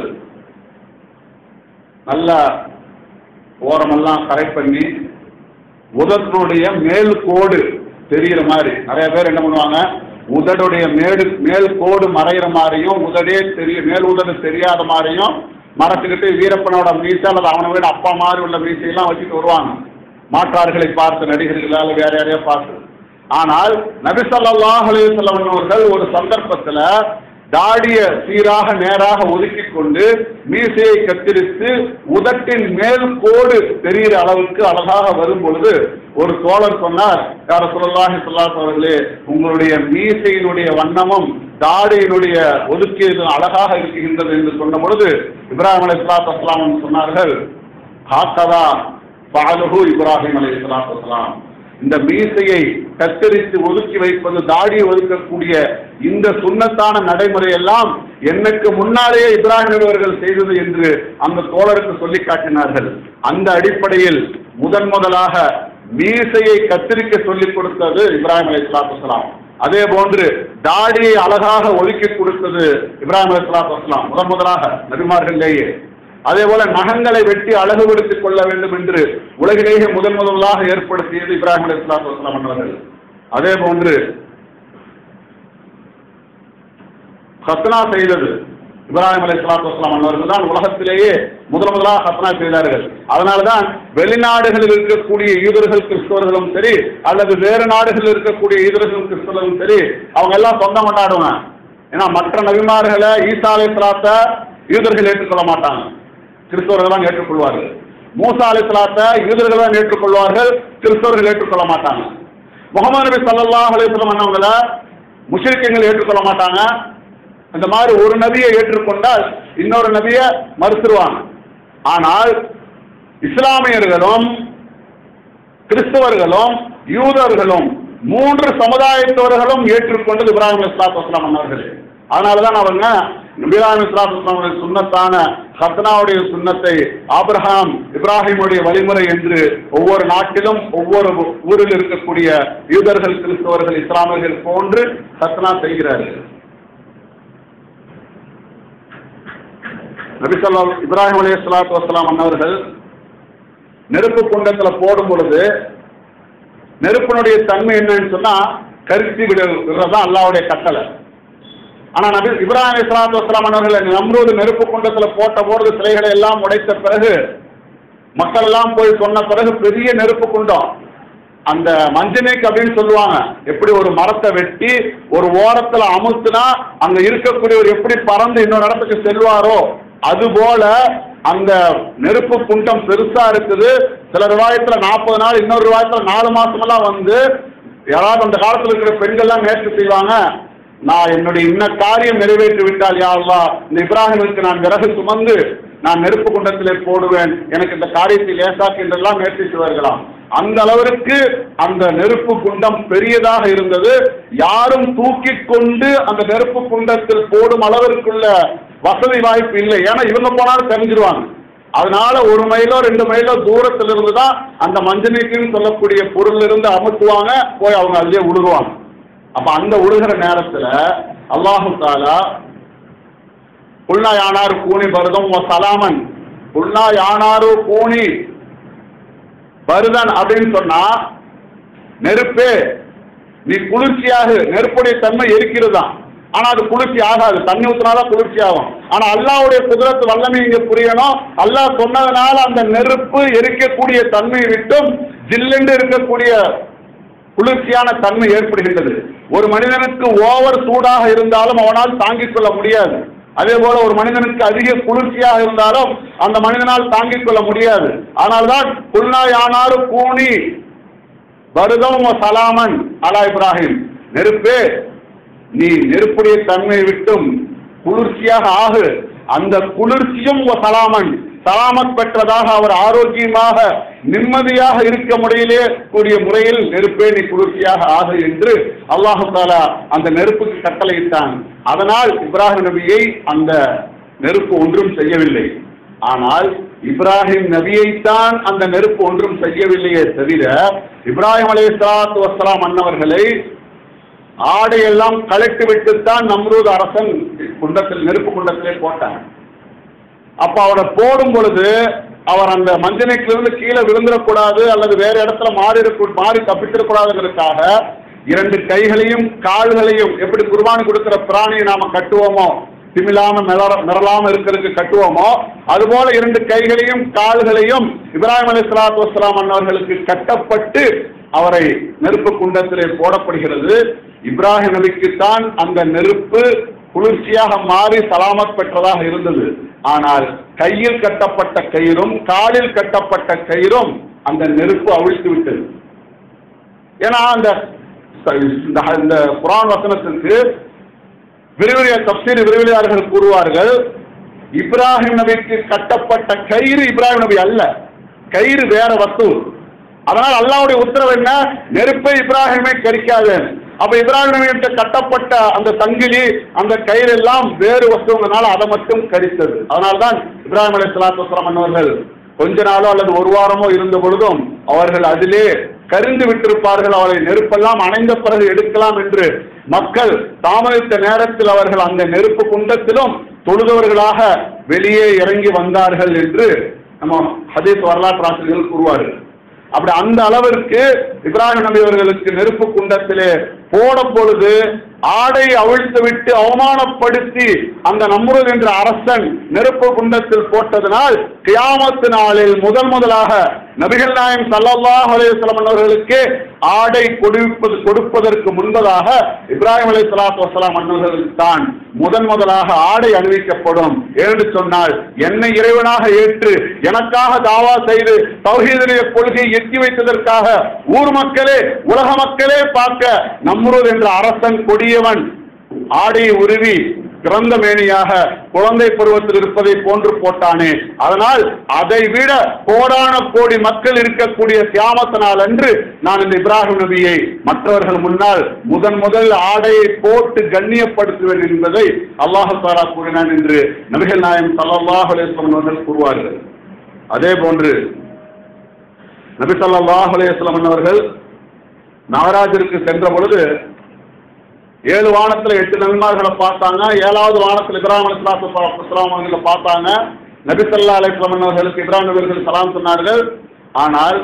நல்ல ஓரமெல்லாம் கரெக்ட் பண்ணி உதட்டினுடைய மேல் கோடு தெரிகிற மாதிரி நிறைய பேர் என்ன பண்ணுவாங்க உதடுடைய மேடு மேல் கோடு மறைகிற மாதிரியும் உதடே தெரிய மேல் உதடு தெரியாத மாதிரியும் மறைச்சுக்கிட்டு வீரப்பனோட மீசை அல்லது அவனை விட அப்பா மாதிரி உள்ள மீசையெல்லாம் வச்சுட்டு வருவாங்க மாற்றார்களை பார்த்து நடிகர்களால் வேற யாரையோ பார்த்து ஆனால் நபி ஸல்லல்லாஹு அலைஹி வஸல்லம் அவர்கள் ஒரு சந்தர்ப்பத்துல தாடிய சீராக நேராக ஒதுக்கிக் கொண்டு மீசையை கத்திரித்து உதட்டின் மேல் கோடு தெரிகிற அளவுக்கு அழகாக வரும் பொழுது ஒரு தோழர் சொன்னார் யார சொல்லலாஹி சொல்லாஸ் அவர்களே உங்களுடைய மீசையினுடைய வண்ணமும் தாடியினுடைய ஒதுக்கியது அழகாக இருக்கின்றது என்று சொன்ன பொழுது இப்ராஹிம் அலை சலாத்து வஸ்லாம் சொன்னார்கள் ஹாக்கதா பாலுஹு இப்ராஹிம் அலை சலாத்து வஸ்லாம் இந்த மீசையை கத்தரித்து ஒதுக்கி வைப்பது தாடியை ஒதுக்கக்கூடிய இந்த சுன்னத்தான நடைமுறை எல்லாம் எனக்கு முன்னாலேயே இப்ராஹிம் நபி அவர்கள் செய்தது என்று அந்த தோழருக்கு சொல்லி காட்டினார்கள் அந்த அடிப்படையில் முதன் முதலாக மீசையை கத்திரிக்க சொல்லிக் கொடுத்தது இப்ராஹிம் அலி இஸ்லாத்துலாம் அதே போன்று தாடியை அழகாக ஒதுக்கி கொடுத்தது இப்ராஹிம் அலி இஸ்லாத்துலாம் முதன் முதலாக நபிமார்களேயே அதே போல நகங்களை வெட்டி அழகுபடுத்திக் கொள்ள வேண்டும் என்று உலகிலேயே முதன் முதலாக ஏற்படுத்தியது இப்ராஹிம் அலி இஸ்லாத்துலாம் அவர்கள் அதே போன்று ஹத்னா செய்தது இப்ராஹிம் அலி இஸ்லாத்து வஸ்லாம் அவர்கள் தான் உலகத்திலேயே முதல் முதலாக ஹத்னா செய்தார்கள் அதனால்தான் வெளிநாடுகளில் இருக்கக்கூடிய யூதர்கள் கிறிஸ்தவர்களும் சரி அல்லது வேறு நாடுகளில் இருக்கக்கூடிய யூதர்களும் கிறிஸ்தவர்களும் சரி அவங்க எல்லாம் சொந்தம் கொண்டாடுவாங்க ஏன்னா மற்ற நபிமார்களை ஈசா அலி இஸ்லாத்தை யூதர்கள் ஏற்றுக்கொள்ள மாட்டாங்க கிறிஸ்தவர்கள் தான் ஏற்றுக்கொள்வார்கள் மூசா அலி இஸ்லாத்தை யூதர்கள் தான் ஏற்றுக்கொள்வார்கள் கிறிஸ்தவர்கள் ஏற்றுக்கொள்ள மாட்டாங்க முகமது நபி சல்லல்லாஹு அலைஹி வஸல்லம் அண்ணவங்கள முஷ்ரிக்கீங்கள் ஏற்றுக்கொள்ள மாட்டாங்க இந்த மாதிரி ஒரு நபியை ஏற்றுக்கொண்டால் இன்னொரு நபியை மறுத்துருவாங்க ஆனால் இஸ்லாமியர்களும் கிறிஸ்தவர்களும் யூதர்களும் மூன்று சமுதாயத்தவர்களும் ஏற்றுக்கொண்டது இப்ராஹிம் இஸ்லாத் வஸ்லாம் அவர்களே அதனாலதான் அவங்க இப்ராஹிம் இஸ்லாத் வஸ்லாம் சுன்னத்தான ஹத்னாவுடைய சுன்னத்தை ஆபிரஹாம் இப்ராஹிமுடைய வழிமுறை என்று ஒவ்வொரு நாட்டிலும் ஒவ்வொரு ஊரில் இருக்கக்கூடிய யூதர்கள் கிறிஸ்தவர்கள் இஸ்லாமியர்கள் போன்று ஹத்னா செய்கிறார்கள் நபிசல்லா இப்ராஹிம் அலி சலாத்து வசலாம் அன்னவர்கள் நெருப்பு குண்டத்துல போடும் பொழுது நெருப்பினுடைய தன்மை என்னன்னு சொன்னா கருத்தி விடுறதுதான் அல்லாவுடைய கட்டளை ஆனா நபி இப்ராஹிம் அலி சலாத்து வசலாம் அன்னவர்கள் நம்ரூது நெருப்பு குண்டத்துல போட்ட போது சிலைகளை எல்லாம் உடைத்த பிறகு மக்கள் எல்லாம் போய் சொன்ன பிறகு பெரிய நெருப்பு குண்டம் அந்த மஞ்சனைக்கு அப்படின்னு சொல்லுவாங்க எப்படி ஒரு மரத்தை வெட்டி ஒரு ஓரத்துல அமுத்துனா அங்க இருக்கக்கூடியவர் எப்படி பறந்து இன்னொரு இடத்துக்கு செல்வாரோ அதுபோல அந்த நெருப்பு குண்டம் பெருசா இருக்குது சில ரிவாயத்துல நாற்பது நாள் இன்னொரு ரிவாயத்துல நாலு மாசமெல்லாம் வந்து யாராவது அந்த காலத்துல இருக்கிற பெண்கள்லாம் நேற்று செய்வாங்க நான் என்னுடைய இன்ன காரியம் நிறைவேற்றி விட்டால் யா அல்லாஹ் இந்த இப்ராஹிமுக்கு நான் விறகு சுமந்து நான் நெருப்பு குண்டத்திலே போடுவேன் எனக்கு இந்த காரியத்தை லேசாக்கு என்றெல்லாம் முயற்சி செய்வார்களாம் அந்த அளவிற்கு அந்த நெருப்பு குண்டம் பெரியதாக இருந்தது யாரும் தூக்கி கொண்டு அந்த நெருப்பு குண்டத்தில் போடும் அளவிற்குள்ள வசதி வாய்ப்பு இல்லை ஏன்னா இவங்க போனாலும் தெரிஞ்சிருவாங்க அதனால ஒரு மைலோ ரெண்டு மைலோ தூரத்துல இருந்து தான் அந்த மஞ்சனைக்குன்னு சொல்லக்கூடிய பொருள் இருந்து அமுத்துவாங்க போய் அவங்க அதிலே உழுகுவாங்க அப்ப அந்த உழுகிற நேரத்துல அல்லாஹு தாலா புல்னா யானாரு கூனி பருதம் ஓ சலாமன் புல்னா யானாரு கூனி பருதன் அப்படின்னு சொன்னா நெருப்பே நீ குளிர்ச்சியாக நெருப்புடைய தன்மை இருக்கிறதா ஆனா அது குளிர்ச்சி ஆகாது தண்ணி ஊத்தினாதான் குளிர்ச்சி ஆகும் ஆனா அல்லாவுடைய குதிரத்து வல்லமை இங்க புரியணும் அல்லாஹ் சொன்னதுனால அந்த நெருப்பு எரிக்கக்கூடிய தன்மை விட்டும் ஜில்லென்று இருக்கக்கூடிய குளிர்ச்சியான தன்மை ஏற்படுகின்றது ஒரு மனிதனுக்கு ஓவர் சூடாக இருந்தாலும் அவனால் தாங்கிக் கொள்ள முடியாது அதே போல ஒரு மனிதனுக்கு அதிக குளிர்ச்சியாக இருந்தாலும் அந்த மனிதனால் தாங்கிக் கொள்ள முடியாது ஆனால்தான் புல்நாய் ஆனாரும் கூனி வருதம் சலாமன் அலா இப்ராஹிம் நெருப்பே நீ நெருப்புடைய தன்மை விட்டும் குளிர்ச்சியாக ஆகு அந்த குளிர்ச்சியும் சலாமன் சலாமத் பெற்றதாக அவர் ஆரோக்கியமாக நிம்மதியாக இருக்க முறையிலே கூடிய முறையில் நெருப்பே நீ குளிர்ச்சியாக ஆகு என்று அல்லாஹு தாலா அந்த நெருப்புக்கு கட்டளையிட்டான் அதனால் இப்ராஹிம் நபியை அந்த நெருப்பு ஒன்றும் செய்யவில்லை ஆனால் இப்ராஹிம் நபியைத்தான் அந்த நெருப்பு ஒன்றும் செய்யவில்லையே தவிர இப்ராஹிம் அலை சலாத்து வசலாம் அன்னவர்களை ஆடையெல்லாம் கலட்டி விட்டுத்தான் நம்ரூத் அரசன் குண்டத்தில் நெருப்பு குண்டத்திலே போட்டான் அப்ப அவரை போடும் பொழுது அவர் அந்த மஞ்சனைக்கிலிருந்து கீழே விழுந்துடக்கூடாது அல்லது வேற இடத்துல மாறி இருக்க மாறி தப்பிச்சிடக்கூடாதுங்கிறதுக்காக இரண்டு கைகளையும் கால்களையும் எப்படி குர்பானி கொடுக்கிற பிராணியை நாம கட்டுவோமோ திமிலாம மிளற மிரளாம இருக்கிறதுக்கு கட்டுவோமோ அதுபோல இரண்டு கைகளையும் கால்களையும் இப்ராஹிம் அலி சலாத்து வஸ்லாம் அன்னவர்களுக்கு கட்டப்பட்டு அவரை நெருப்பு குண்டத்திலே போடப்படுகிறது இப்ராஹிம் நபிக்குத்தான் அந்த நெருப்பு குளிர்ச்சியாக மாறி சலாமத் பெற்றதாக இருந்தது ஆனால் கையில் கட்டப்பட்ட கயிறும் காலில் கட்டப்பட்ட கயிறும் அந்த நெருப்பு அவிழ்த்து விட்டது ஏன்னா அந்த இந்த- இந்த குரான் வசனத்திற்கு விரிவுரைய தப்சீர் விரிவுரையாளர்கள் கூறுவார்கள் இப்ராஹிம் நபிக்கு கட்டப்பட்ட கயிறு இப்ராஹிம் நபி அல்ல கயிறு வேற வஸ்து அதனால் அல்லாஹ்வுடைய உத்தரவு என்ன நெருப்பை இப்ராஹிமை கரிக்காது அப்ப இப்ராஹிம் நபியிட்ட கட்டப்பட்ட அந்த சங்கிலி அந்த கயிறு எல்லாம் வேறு வஸ்துவங்கனால அதை மட்டும் கடித்தது அதனால்தான் இப்ராஹிம் அலி சலாத்து வஸ்லாம் அவர்கள் கொஞ்ச நாளோ அல்லது ஒரு வாரமோ இருந்த பொழுதும் அவர்கள் அதிலே கரிந்து விட்டிருப்பார்கள் அவளை நெருப்பெல்லாம் அணைந்த பிறகு எடுக்கலாம் என்று மக்கள் தாமதித்த நேரத்தில் அவர்கள் அந்த நெருப்பு குண்டத்திலும் தொழுதவர்களாக வெளியே இறங்கி வந்தார்கள் என்று நம்ம ஹதீஸ் வரலாற்று ஆசிரியர்கள் கூறுவார்கள் அப்படி அந்த அளவிற்கு இப்ராஹிம் நபி அவர்களுக்கு நெருப்பு குண்டத்திலே போட பொழுது ஆடை அவிழ்த்து விட்டு அவமானப்படுத்தி அந்த நம்ருத் என்ற அரசன் நெருப்பு குண்டத்தில் போட்டதனால் கியாமத்து நாளில் முதல் முதலாக நபிகள் நாயம் சல்லல்லாஹு அலைஹி வஸல்லம் அவர்களுக்கு ஆடை கொடுப்பது கொடுப்பதற்கு முன்பதாக இப்ராஹிம் அலைஹி ஸலாத்து வஸலாம் அன்னவர்களுக்கு தான் முதன் முதலாக ஆடை அணிவிக்கப்படும் என்று சொன்னால் என்னை இறைவனாக ஏற்று எனக்காக தாவா செய்து தௌஹீதுடைய கொள்கையை எட்டி வைத்ததற்காக ஊர் மக்களே உலக மக்களே பார்க்க நம்ருத் என்ற அரசன் கொடியவன் ஆடையை உருவி பிறந்த மேனியாக குழந்தை பருவத்தில் இருப்பதை போன்று போட்டானே அதனால் அதை விட கோடான கோடி மக்கள் இருக்கக்கூடிய சியாமத்த நாள் அன்று நான் இந்த இப்ராஹிம் நபியை மற்றவர்கள் முன்னால் முதன் முதல் ஆடையை போட்டு கண்ணியப்படுத்துவேன் என்பதை அல்லாஹு தாரா கூறினான் என்று நபிகள் நாயம் சல்லாஹ் அலேஸ்வரன் அவர்கள் கூறுவார்கள் அதே போன்று நபி ஸல்லல்லாஹு அலைஹி வஸல்லம் அவர்கள் நவராஜருக்கு சென்ற பொழுது ஏழு வானத்துல எட்டு நபிமார்களை பார்த்தாங்க ஏழாவது வானத்தில் இப்ராஹிம் அலிஸ்லாத்து இஸ்லாம் அவர்களை பார்த்தாங்க நபி ஸல்லல்லாஹு அலைஹி வஸல்லம் அவர்களுக்கு இப்ராஹிம் நபிகள் சலாம் சொன்னார்கள் ஆனால்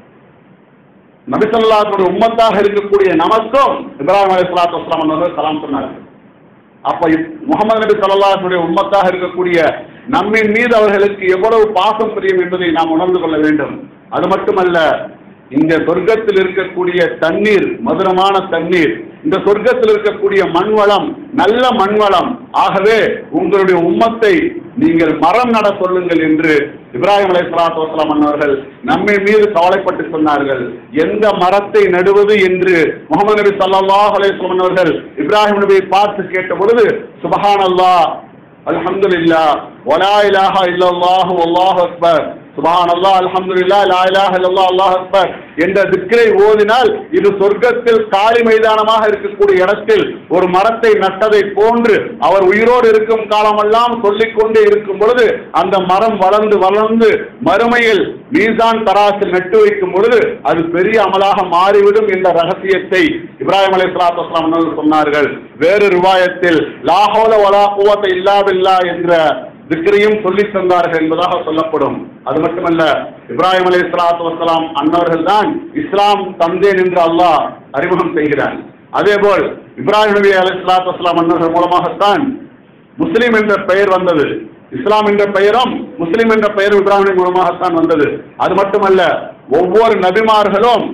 நபி ஸல்லல்லாஹு உம்மத்தாக இருக்கக்கூடிய நமக்கும் இப்ராஹிம் அலைஹிஸ்ஸலாத்து வஸ்ஸலாம் அவர்கள் சலாம் சொன்னார்கள் அப்ப இப்- முகமது நபி ஸல்லல்லாஹுடைய உம்மத்தாக இருக்கக்கூடிய நம்மின் மீது அவர்களுக்கு எவ்வளவு பாசம் பிரியும் என்பதை நாம் உணர்ந்து கொள்ள வேண்டும் அது மட்டுமல்ல இந்த சொர்க்கத்தில் இருக்கக்கூடிய தண்ணீர் மதுரமான தண்ணீர் இந்த சொர்க்கத்தில் இருக்கக்கூடிய மண்வளம் நல்ல மண்வளம் ஆகவே உங்களுடைய உம்மத்தை நீங்கள் மரம் நட சொல்லுங்கள் என்று இப்ராஹிம் அலை சலாத்து வசலாம் அவர்கள் நம்மை மீது கவலைப்பட்டு சொன்னார்கள் எந்த மரத்தை நடுவது என்று முகமது நபி ஸல்லல்லாஹு அலைஹி வஸல்லம் அவர்கள் இப்ராஹிம் நபியை பார்த்து கேட்ட பொழுது சுபஹானல்லாஹ் அல்ஹம்துலில்லாஹ் வலா இலாஹா இல்லல்லாஹு வல்லாஹு அக்பர் சுபஹானல்லாஹ் அல்ஹம்துலில்லாஹ் லா இலாஹா இல்லல்லாஹ் அல்லாஹ் அக்பர் என்ற திக்ரை ஓதினால் இது சொர்க்கத்தில் காலி மைதானமாக இருக்கக்கூடிய இடத்தில் ஒரு மரத்தை நட்டதை போன்று அவர் உயிரோடு இருக்கும் காலமெல்லாம் சொல்லிக் கொண்டே இருக்கும் பொழுது அந்த மரம் வளர்ந்து வளர்ந்து மறுமையில் மீசான் தராசில் நட்டு வைக்கும் பொழுது அது பெரிய அமலாக மாறிவிடும் என்ற ரகசியத்தை இப்ராஹிம் அலை சலாத்து சொன்னார்கள் வேறு ரிவாயத்தில் லாஹோல வலா குவத்த இல்லா பில்லா என்ற திக்ரையும் சொல்லித் தந்தார்கள் என்பதாக சொல்லப்படும் அது மட்டுமல்ல இப்ராஹிம் அலை சலாத்து வசலாம் அன்னவர்கள் தான் இஸ்லாம் தந்தேன் என்று அல்லாஹ் அறிமுகம் செய்கிறார் அதேபோல் இப்ராஹிம் நபி அலை சலாத்து வசலாம் அன்னவர்கள் மூலமாகத்தான் முஸ்லிம் என்ற பெயர் வந்தது இஸ்லாம் என்ற பெயரும் முஸ்லிம் என்ற பெயர் இப்ராஹிம் மூலமாகத்தான் வந்தது அது மட்டுமல்ல ஒவ்வொரு நபிமார்களும்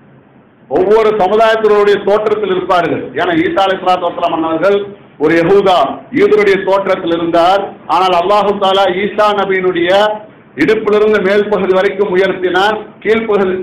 ஒவ்வொரு சமுதாயத்தினருடைய தோற்றத்தில் இருப்பார்கள் ஏன்னா ஈசா அலி சலாத்து வஸ்லாம் அண்ணவர்கள் ஒரு யகூதா யூதருடைய தோற்றத்தில் இருந்தார் ஆனால் அல்லாஹு தாலா ஈசா நபியினுடைய இடுப்பிலிருந்து மேல் பகுதி வரைக்கும் உயர்த்தினார் கீழ்ப்பகுதி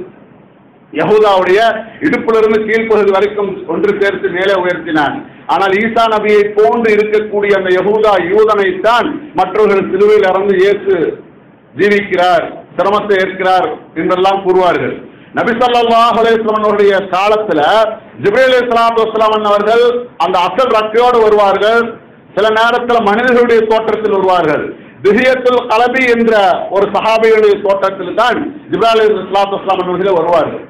யகூதாவுடைய இடுப்பிலிருந்து கீழ்ப்பகுதி வரைக்கும் ஒன்று சேர்த்து மேலே உயர்த்தினான் ஆனால் ஈசா நபியை போன்று இருக்கக்கூடிய அந்த யகூதா யூதனைத்தான் மற்றவர்கள் சிலுவையில் இறந்து இயேசு ஜீவிக்கிறார் சிரமத்தை ஏற்கிறார் என்றெல்லாம் கூறுவார்கள் நபி ஸல்லல்லாஹு அலைஹி வஸல்லம் அவருடைய காலத்துல ஜிப்ரீல் அலைஹிஸ்ஸலாத்து வஸலாம் அவர்கள் அந்த அசல் ரக்கையோடு வருவார்கள் சில நேரத்தில் மனிதர்களுடைய தோற்றத்தில் வருவார்கள் திஹியத்துல் கலபி என்ற ஒரு சஹாபியுடைய தோற்றத்தில் தான் ஜிப்ரால் அலைஹிஸ்ஸலாத்து வஸலாம் அவர்கள் வருவார்கள்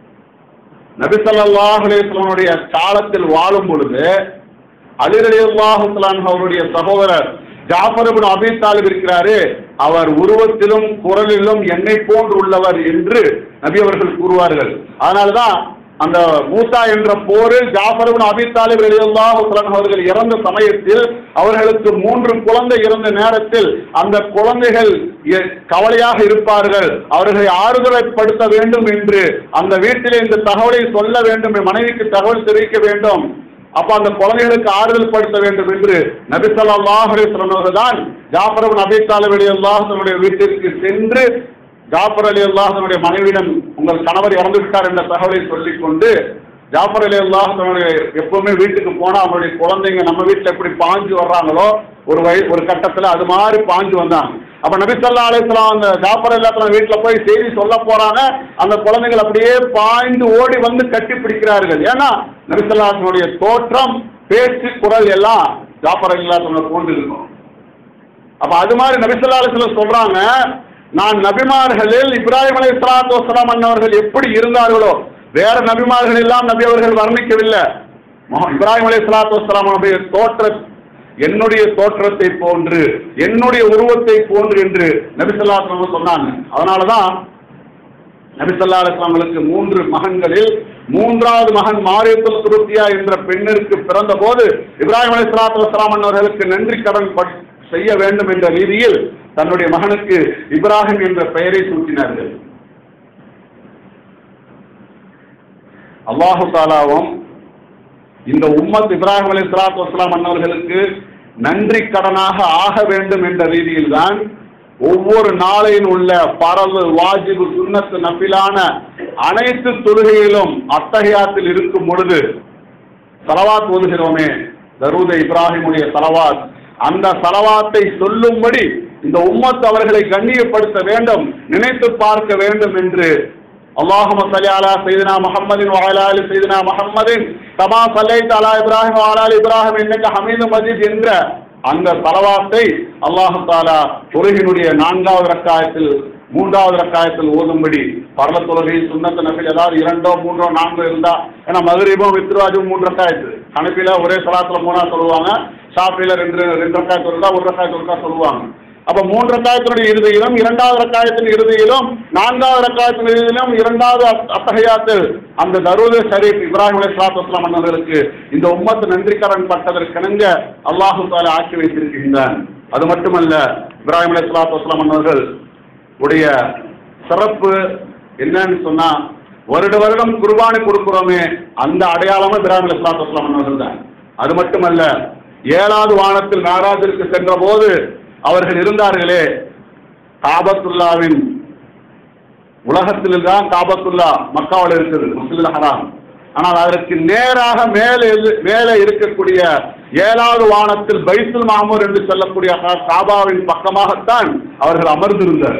நபி ஸல்லல்லாஹு அலைஹி வஸல்லமுடைய காலத்தில் வாழும் பொழுது அலி ரலியல்லாஹு தஆலா அன்ஹு அவருடைய சகோதரர் ஜாஃபர் இப்னு அபீ தாலிப் இருக்கிறாரு அவர் உருவத்திலும் குரலிலும் என்னை போன்று உள்ளவர் என்று நபி அவர்கள் கூறுவார்கள் அதனால்தான் அந்த மூசா என்ற போரில் ஜாஃபர் இப்னு அபீ தாலிப் ரலியல்லாஹு தஆலா அன்ஹு அவர்கள் இறந்த சமயத்தில் அவர்களுக்கு மூன்று குழந்தை இறந்த நேரத்தில் அந்த குழந்தைகள் எ- கவலையாக இருப்பார்கள் அவர்களை ஆறுதலைப்படுத்த வேண்டும் என்று அந்த வீட்டிலே இந்த தகவலை சொல்ல வேண்டும் என் மனைவிக்கு தகவல் தெரிவிக்க வேண்டும் அப்ப அந்த குழந்தைகளுக்கு ஆறுதல் படுத்த வேண்டும் என்று நபி ஸல்லல்லாஹு அலைஹி வஸல்லம் அவர்கள் தான் ஜாஃபர் இப்னு அபீ தாலிப் ரலியல்லாஹு தன்னுடைய வீட்டிற்கு சென்று ஜாஃபர் அலி அல்லாஹ் தன்னுடைய மனைவியிடம் உங்கள் கணவர் இறந்து விட்டார் என்ற தகவலை சொல்லிக் கொண்டு ஜாஃபர் அலி அல்லாஹ் தன்னுடைய எப்பவுமே வீட்டுக்கு போனா அவருடைய குழந்தைங்க நம்ம வீட்டில் எப்படி பாஞ்சு வர்றாங்களோ ஒரு வய ஒரு கட்டத்தில் அது மாதிரி பாஞ்சு வந்தாங்க அப்ப நபிசல்லா அலிஸ்லாம் அந்த ஜாஃபர் அல்லாத்தலாம் வீட்டில் போய் செய்தி சொல்ல போறாங்க அந்த குழந்தைகள் அப்படியே பாய்ந்து ஓடி வந்து கட்டி பிடிக்கிறார்கள் ஏன்னா நபிசல்லாசனுடைய தோற்றம் பேச்சு குரல் எல்லாம் ஜாஃபர் அல்லாத்தவங்களை போன்று இருக்கும் அப்ப அது மாதிரி நபிசல்லா அலிஸ்லாம் சொல்றாங்க நான் நபிமார்களில் இப்ராஹிம் அலி இஸ்லாத்து வஸ்லாம் அன்னவர்கள் எப்படி இருந்தார்களோ வேற நபிமார்கள் எல்லாம் நபி அவர்கள் வர்ணிக்கவில்லை முஹ- இப்ராஹிம் அலி இஸ்லாத்து வஸ்லாமுடைய தோற்ற என்னுடைய தோற்றத்தை போன்று என்னுடைய உருவத்தை போன்று என்று நபிசல்லாஸ்லாம் சொன்னாங்க அதனாலதான் நபிசல்லா அலுவலாமலுக்கு மூன்று மகன்களில் மூன்றாவது மகன் மாரியத்துல் குருத்தியா என்ற பெண்ணிற்கு பிறந்த போது இப்ராஹிம் அலி சலாத்து வஸ்லாம் அவர்களுக்கு நன்றி கடன் பட்- செய்ய வேண்டும் என்ற ரீதியில் தன்னுடைய மகனுக்கு இப்ராஹிம் என்ற பெயரை சூட்டினார்கள் அல்லாஹு தாலாவும் இந்த உம்மத் இப்ராஹிம் அலி சலாத்து வஸ்லாம் அன்னவர்களுக்கு நன்றி கடனாக ஆக வேண்டும் என்ற ரீதியில் தான் ஒவ்வொரு நாளையில் உள்ள பரவு வாஜிபு சுன்னத்து நபிலான அனைத்து தொழுகையிலும் அத்தகையாத்தில் இருக்கும் பொழுது சலவாத் ஓதுகிறோமே தரூத இப்ராஹிமுடைய சலவாத் அந்த சலவாத்தை சொல்லும்படி இந்த உம்மத் அவர்களை கண்ணியப்படுத்த வேண்டும் நினைத்து பார்க்க வேண்டும் என்று اللهم صل على سيدنا محمد وعلى ال سيدنا محمد كما صليت على ابراهيم وعلى ال ابراهيم انك حميد مجيد என்ற அந்த தலவாத்தை அல்லாஹு தாலா தொழுகினுடைய நான்காவது ரக்காயத்தில் மூன்றாவது ரக்காயத்தில் ஓதும்படி பரல தொழுகை சுண்ணத்து நபில் ஏதாவது இரண்டோ மூன்றோ நான்கோ இருந்தா ஏன்னா மதுரைபும் வித்ராஜும் மூன்று ரக்காயத்து கணக்கில ஒரே சலாத்துல மூணா சொல்லுவாங்க ஷாப்பில ரெண்டு ரெண்டு ரக்காயத்து இருக்கா ஒரு ரக்காயத்து இருக்கா சொல்லுவாங்க அப்ப மூன்று ரக்காயத்தினுடைய இறுதியிலும் இரண்டாவது ரக்காயத்தின் இறுதியிலும் நான்காவது ரக்காயத்தின் இறுதியிலும் இரண்டாவது அத்- அத்தகையாத்தில் அந்த தரூத ஷரீப் இப்ராஹிம் அலி சலாத்து வஸ்லாம் மன்னர்களுக்கு இந்த உம்மத்து நன்றிக்கரன் பட்டதற்கிணங்க அல்லாஹு தாலா ஆக்கி வைத்திருக்கின்றான் அது மட்டுமல்ல இப்ராஹிம் அலி சலாத்து வஸ்லாம் மன்னர்கள் உடைய சிறப்பு என்னன்னு சொன்னா வருட வருடம் குர்பானி கொடுக்கிறோமே அந்த அடையாளமும் இப்ராஹிம் அலி சலாத்து வஸ்லாம் மன்னர்கள் தான் அது மட்டுமல்ல ஏழாவது வானத்தில் நாராஜிற்கு சென்ற போது அவர்கள் இருந்தார்களே காபத்துல்லாவின் உலகத்தில் தான் காபத்துல்லா மக்காவில் இருக்குது முஸ்லில் ஹராம் ஆனால் அதற்கு நேராக மேலே இரு- மேலே இருக்கக்கூடிய ஏழாவது வானத்தில் பைத்துல் மாமூர் என்று சொல்லக்கூடிய கா- காபாவின் பக்கமாகத்தான் அவர்கள் அமர்ந்திருந்தார்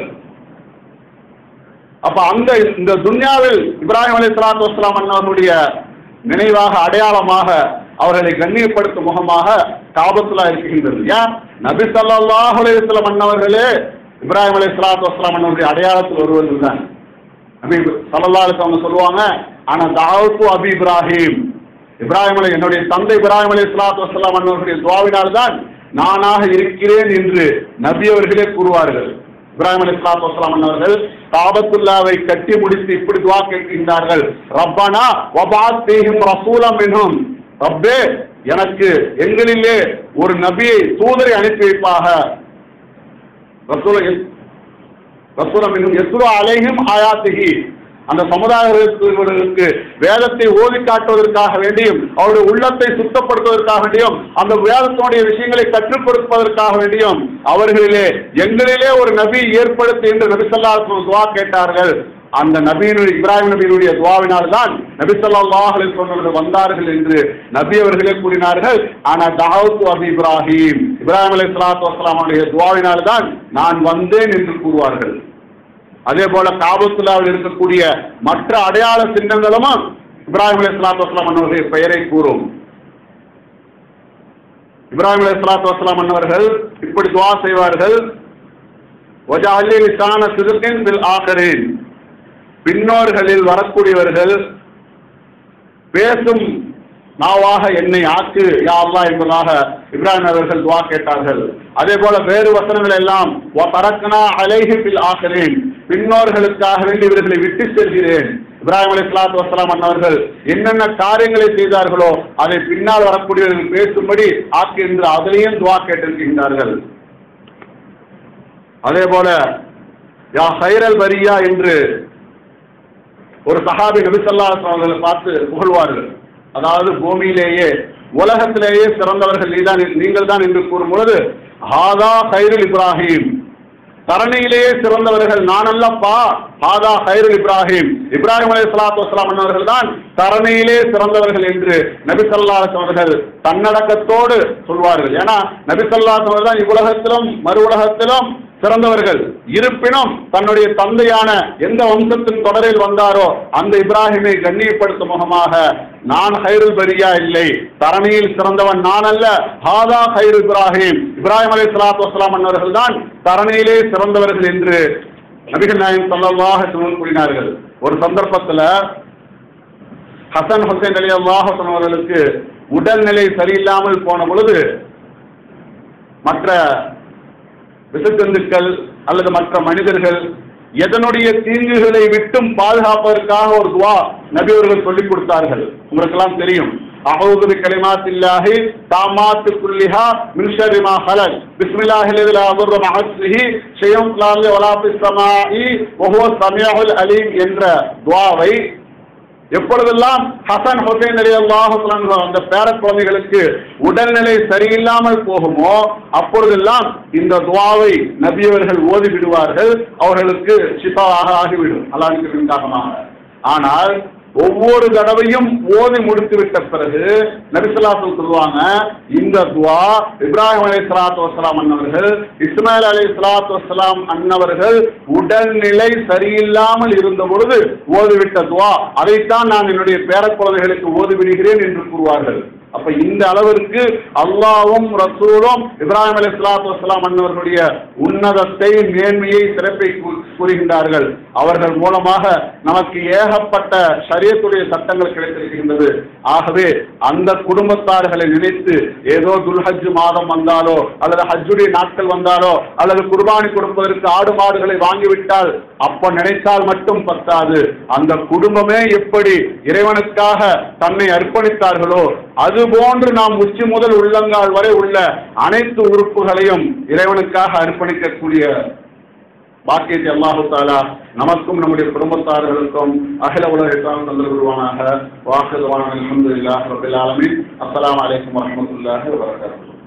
அப்ப அந்த இந்த துன்யாவில் இப்ராஹிம் அலி சலாத்து வஸ்லாம் அண்ணவருடைய நினைவாக அடையாளமாக அவர்களை கண்ணியப்படுத்தும் முகமாக காபத்துல்லா இருக்கின்றது ஏன் நபி ஸல்லல்லாஹு அலைஹி வஸல்லம் அண்ணவர்களே இப்ராஹிம் அலி சலாத்து வஸ்லாம் அண்ணவருடைய அடையாளத்தில் ஒருவர்கள் தான் நபி ஸல்லல்லாஹு அலைஹி வஸல்லம் சொல்லுவாங்க ஆனா தாவூத்து அபி இப்ராஹிம் இப்ராஹிம் அலி என்னுடைய தந்தை இப்ராஹிம் அலி சலாத்து வஸ்லாம் அண்ணவருடைய துவாவினால் தான் நானாக இருக்கிறேன் என்று நபி அவர்களே கூறுவார்கள் இப்ராஹிம் அலி சலாத்து வஸ்லாம் அண்ணவர்கள் காபத்துல்லாவை கட்டி முடித்து இப்படி துவா கேட்கின்றார்கள் ரப்பனா வபாத் தீஹிம் ரசூலம் மின்ஹும் ரப்பே எனக்கு எங்களிலே ஒரு நபியை தூதரை அனுப்பி வைப்பாக ரசூலை ரசூலம் என்னும் எஸ்ரு அலைஹிம் ஆயாத்திகி அந்த சமுதாயத்திற்கு வேதத்தை ஓதி காட்டுவதற்காக வேண்டியும் அவருடைய உள்ளத்தை சுத்தப்படுத்துவதற்காக வேண்டியும் அந்த வேதத்தினுடைய விஷயங்களை கற்றுக் கொடுப்பதற்காக வேண்டியும் அவர்களிலே எங்களிலே ஒரு நபி ஏற்படுத்தி என்று நபிசல்லாஹ் துவா கேட்டார்கள் அந்த நபியினுடைய இப்ராஹிம் நபியினுடைய துவாவினால் தான் நபி ஸல்லல்லாஹு அலைஹி வஸல்லம் வந்தார்கள் என்று நபி அவர்களே கூறினார்கள் ஆனா தாவூத் அபி இப்ராஹிம் இப்ராஹிம் அலைஹிஸ்ஸலாத்து வஸலாமுடைய துவாவினால் தான் நான் வந்தேன் என்று கூறுவார்கள் அதே போல காபத்துல்லாவில் இருக்கக்கூடிய மற்ற அடையாள சின்னங்களும் இப்ராஹிம் அலி சலாத்து வஸ்லாம் அன்னவருடைய பெயரை கூறும் இப்ராஹிம் அலி சலாத்து வஸ்லாம் அன்னவர்கள் இப்படி துவா செய்வார்கள் வஜாலி லிசான சிறுக்கின் பில் ஆகரின் பின்னோர்களில் வரக்கூடியவர்கள் பேசும் நாவாக என்னை ஆக்கு யா அல்லாஹ் என்பதாக இப்ராஹிம் அவர்கள் துவா கேட்டார்கள் அதே போல வேறு வசனங்கள் எல்லாம் தரக்கனா அலைஹி பில் ஆகிறேன் பின்னோர்களுக்காக வேண்டி இவர்களை விட்டு செல்கிறேன் இப்ராஹிம் அலி சலாத்து வசலாம் அன்னவர்கள் என்னென்ன காரியங்களை செய்தார்களோ அதை பின்னால் வரக்கூடியவர்கள் பேசும்படி ஆக்கு என்று அதிலேயும் துவா கேட்டிருக்கின்றார்கள் அதே போல யா ஹைரல் வரியா என்று ஒரு சஹாபி நபிசல்லா அவர்களை பார்த்து புகழ்வார்கள் அதாவது பூமியிலேயே உலகத்திலேயே சிறந்தவர்கள் நீதான் நீங்கள் தான் என்று கூறும் பொழுது ஹாதா ஹைருல் இப்ராஹிம் தரணியிலேயே சிறந்தவர்கள் நான் அல்லப்பா ஹாதா ஹைருல் இப்ராஹிம் இப்ராஹிம் அலி சலாத்து வஸ்லாம் அவர்கள் தான் தரணியிலே சிறந்தவர்கள் என்று நபி ஸல்லல்லாஹு அவர்கள் தன்னடக்கத்தோடு சொல்வார்கள் ஏன்னா நபி ஸல்லல்லாஹு அவர்கள் தான் இவ்வுலகத்திலும் மறு உலகத்திலும் சிறந்தவர்கள் இருப்பினும் தன்னுடைய தந்தையான எந்த வம்சத்தின் தொடரில் வந்தாரோ அந்த இப்ராஹிமை கண்ணியப்படுத்தும் முகமாக நான் ஹைருல் பரியா இல்லை தரணியில் சிறந்தவன் நான் அல்ல ஹாதா ஹைரு இப்ராஹிம் இப்ராஹிம் அலை சலாத்து வசலாம் அன்னவர்கள் தான் தரணியிலே சிறந்தவர்கள் என்று நபிகள் நாயகம் ஸல்லல்லாஹு அலைஹி வஸல்லம் கூறினார்கள் ஒரு சந்தர்ப்பத்துல ஹசன் ஹுசைன் அலி அல்லாஹ் அவர்களுக்கு உடல்நிலை சரியில்லாமல் போன பொழுது மற்ற விசஜந்துக்கள் அல்லது மற்ற மனிதர்கள் எதனுடைய தீங்குகளை விட்டும் பாதுகாப்பதற்காக ஒரு துவா நபி அவர்கள் சொல்லிக் கொடுத்தார்கள் உங்களுக்கெல்லாம் தெரியும் أعوذ بكلمات الله تامات كلها من شر ما خلق بسم الله الذي لا يضر مع اسمه شيء في الأرض ولا في السماء وهو السميع العليم என்ற துவாவை எப்பொழுதெல்லாம் ஹசன் ஹுசைன் அலி அல்லாஹ் அந்த பேர குழந்தைகளுக்கு உடல்நிலை சரியில்லாமல் போகுமோ அப்பொழுதெல்லாம் இந்த துவாவை நபியவர்கள் ஓதி விடுவார்கள் அவர்களுக்கு சிபாவாக ஆகிவிடும் அல்லாஹ்வுக்கு காரணமாக ஆனால் ஒவ்வொரு தடவையும் ஓதி முடித்து விட்ட பிறகு நபிசுல்லாசல் சொல்லுவாங்க இந்த துவா இப்ராஹிம் அலி சலாத்து வசலாம் அன்னவர்கள் இஸ்மாயில் அலி சலாத்து வசலாம் அன்னவர்கள் உடல்நிலை சரியில்லாமல் இருந்த பொழுது ஓதிவிட்ட துவா அதைத்தான் நான் என்னுடைய பேரக்குழந்தைகளுக்கு ஓதி விடுகிறேன் என்று கூறுவார்கள் அப்ப இந்த அளவிற்கு அல்லாவும் ரசூலும் இப்ராஹிம் அலி சலாத்து வசலாம் அன்னவர்களுடைய உன்னதத்தை மேன்மையை சிறப்பை கூ- கூறுகின்றார்கள் அவர்கள் மூலமாக நமக்கு ஏகப்பட்ட ஷரியத்துடைய சட்டங்கள் கிடைத்திருக்கின்றது ஆகவே அந்த குடும்பத்தார்களை நினைத்து ஏதோ துல்ஹஜ் மாதம் வந்தாலோ அல்லது ஹஜ்ஜுடைய நாட்கள் வந்தாலோ அல்லது குர்பானி கொடுப்பதற்கு ஆடு மாடுகளை வாங்கிவிட்டால் அப்ப நினைத்தால் மட்டும் பத்தாது அந்த குடும்பமே எப்படி இறைவனுக்காக தன்னை அர்ப்பணித்தார்களோ அதுபோன்று நாம் உச்சி முதல் உள்ளங்கால் வரை உள்ள அனைத்து உறுப்புகளையும் இறைவனுக்காக அர்ப்பணிக்கக்கூடிய பாக்கியத்தை அல்லாஹு தாலா நமக்கும் நம்முடைய குடும்பத்தார்களுக்கும் அகில உலகத்தான் தந்தருவானாக வாக்குவான அல்ஹம்துலில்லாஹ் ரபில் ஆலமீன் அஸ்ஸலாமு அலைக்கும் வரஹ்மத்துல்லாஹி வபரகாத்துஹு